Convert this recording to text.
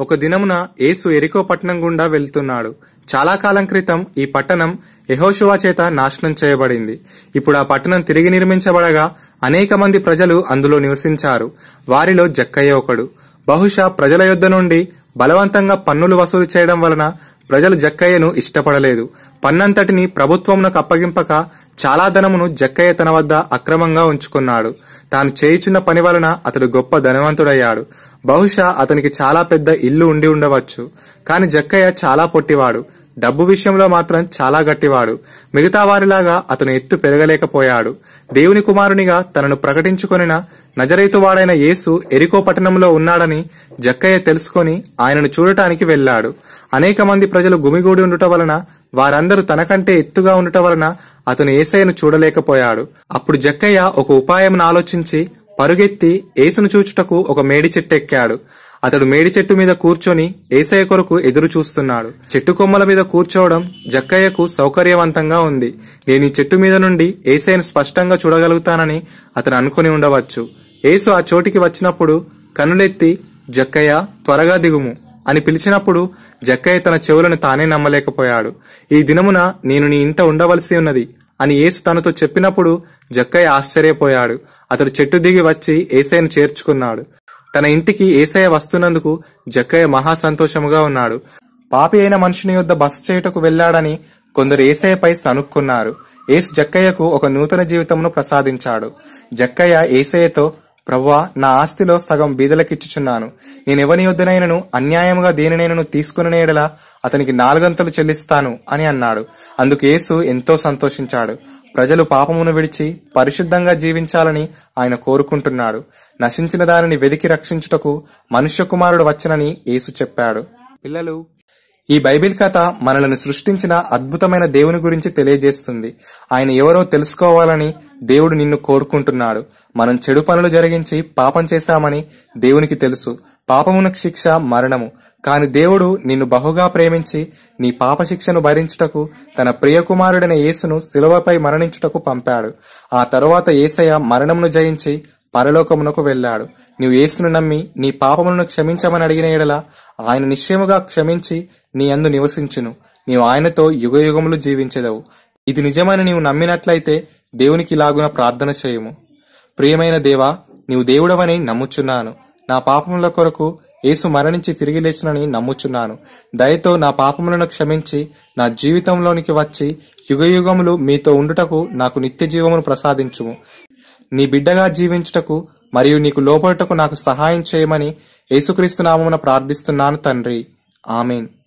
ఒక దినమున యేసు ఎరికో పట్టణం గుండా వెళ్తున్నాడు చాలా కాలం క్రితం ఈ పట్టణం యెహోషువ చేత నాశనం చేయబడింది ఇప్పుడు ఆ పట్టణం తిరిగి నిర్మించబడగా అనేక మంది ప్రజలు అందులో నివసించారు వారిలో జక్కయ్య ఒకడు బహుశా ప్రజల యొద్ద నుండి బలవంతంగా పన్నులు వసూలు చేయడం వలన ప్రజలు జక్కయ్యను ఇష్టపడలేదు పన్నంతటిని ప్రభుత్వమునకు అప్పగింపక చాలా ధనమును జక్కయ్య తన వద్ద అక్రమంగా ఉంచుకున్నాడు తాను చేయుచున్న పని వలన అతడు గొప్ప ధనవంతుడయ్యాడు బహుశా అతనికి చాలా పెద్ద ఇల్లు ఉండి ఉండవచ్చు కాని జక్కయ్య చాలా పొట్టివాడు డబ్బు విషయంలో మాత్రం చాలా గట్టివాడు మిగతా వారిలాగా అతను ఎత్తు పెరగలేకపోయాడు దేవుని కుమారునిగా తనను ప్రకటించుకొనిన నజరైతువాడైన యేసు ఎరికో పట్టణంలో ఉన్నాడని జక్కయ్య తెలుసుకొని ఆయనను చూడటానికి వెళ్ళాడు అనేక మంది ప్రజలు గుమిగూడి ఉండుట వలన వారందరూ తనకంటే ఎత్తుగా ఉండుట వలన అతను ఏసయ్యను చూడలేకపోయాడు అప్పుడు జక్కయ్య ఒక ఉపాయం ఆలోచించి పరుగెత్తి యేసును చూచుటకు ఒక మేడి చెట్టు ఎక్కాడు అతడు మేడి చెట్టు మీద కూర్చొని ఏసయ్య కొరకు ఎదురు చూస్తున్నాడు చెట్టు కొమ్మల మీద కూర్చోవడం జక్కయ్యకు సౌకర్యవంతంగా ఉంది నేను ఈ చెట్టు మీద నుండి ఏసయ్యను స్పష్టంగా చూడగలుగుతానని అతను అనుకుని ఉండవచ్చు యేసు ఆ చోటికి వచ్చినప్పుడు కన్నులెత్తి జక్కయ్య త్వరగా దిగుము అని పిలిచినప్పుడు జక్కయ్య తన చెవులను తానే నమ్మలేకపోయాడు ఈ దినమున నేను నీ ఇంట ఉండవలసి ఉన్నది అని యేసు తనతో చెప్పినప్పుడు జక్కయ్య ఆశ్చర్యపోయాడు అతడు చెట్టు దిగి వచ్చి ఏసయ్యను చేర్చుకున్నాడు తన ఇంటికి ఏసయ్య వస్తున్నందుకు జక్కయ్య మహా సంతోషముగా ఉన్నాడు పాపి అయిన మనుషుని యొద్ద బస చేయుటకు వెళ్ళాడని కొందరు ఏసయ్యపై సనుక్కున్నారు యేసు జక్కయ్యకు ఒక నూతన జీవితమును ప్రసాదించాడు జక్కయ్య ఏసయ్యతో ప్రవ్వా నా ఆస్తిలో సగం బీదలకిచ్చుచున్నాను నేనెవని యొద్దనైనను అన్యాయముగా దేనినైనను తీసుకుని ఎడల అతనికి నాలుగంతలు చెల్లిస్తాను అని అన్నాడు అందుకు యేసు ఎంతో సంతోషించాడు ప్రజలు పాపమును విడిచి పరిశుద్ధంగా జీవించాలని ఆయన కోరుకుంటున్నాడు నశించిన దానిని వెదికి రక్షించుటకు మనుష్య కుమారుడు వచ్చనని యేసు చెప్పాడు పిల్లలు ఈ బైబిల్ కథ మనలను సృష్టించిన అద్భుతమైన దేవుని గురించి తెలియజేస్తుంది ఆయన ఎవరో తెలుసుకోవాలని దేవుడు నిన్ను కోరుకుంటున్నాడు మనం చెడు పనులు జరిగించి పాపం చేశామని దేవునికి తెలుసు పాపమునకు శిక్ష మరణము కాని దేవుడు నిన్ను బహుగా ప్రేమించి నీ పాప శిక్షను భరించుటకు తన ప్రియకుమారుడైన యేసును శిలువపై మరణించుటకు పంపాడు ఆ తరువాత యేసయ్య మరణమును జయించి పరలోకమునకు వెళ్ళాడు నీవు యేసును నమ్మి నీ పాపములను క్షమించమని అడిగిన ఎడల ఆయన నిశ్చయముగా క్షమించి నీ అందు నివసించును నీవు ఆయనతో యుగ యుగములు జీవించెదవు ఇది నిజమని నీవు నమ్మినట్లయితే దేవునికి ఇలాగున ప్రార్థన చేయము ప్రియమైన దేవా నీవు దేవుడవని నమ్ముచున్నాను నా పాపముల కొరకు యేసు మరణించి తిరిగి లేచినని నమ్ముచున్నాను దయతో నా పాపములను క్షమించి నా జీవితంలోనికి వచ్చి యుగ యుగములు మీతో ఉండుటకు నాకు నిత్య జీవమును ప్రసాదించుము నీ బిడ్డగా జీవించుటకు మరియు నీకు లోపడటకు నాకు సహాయం చేయమని యేసుక్రీస్తు నామమున ప్రార్థిస్తున్నాను తండ్రి ఆమెన్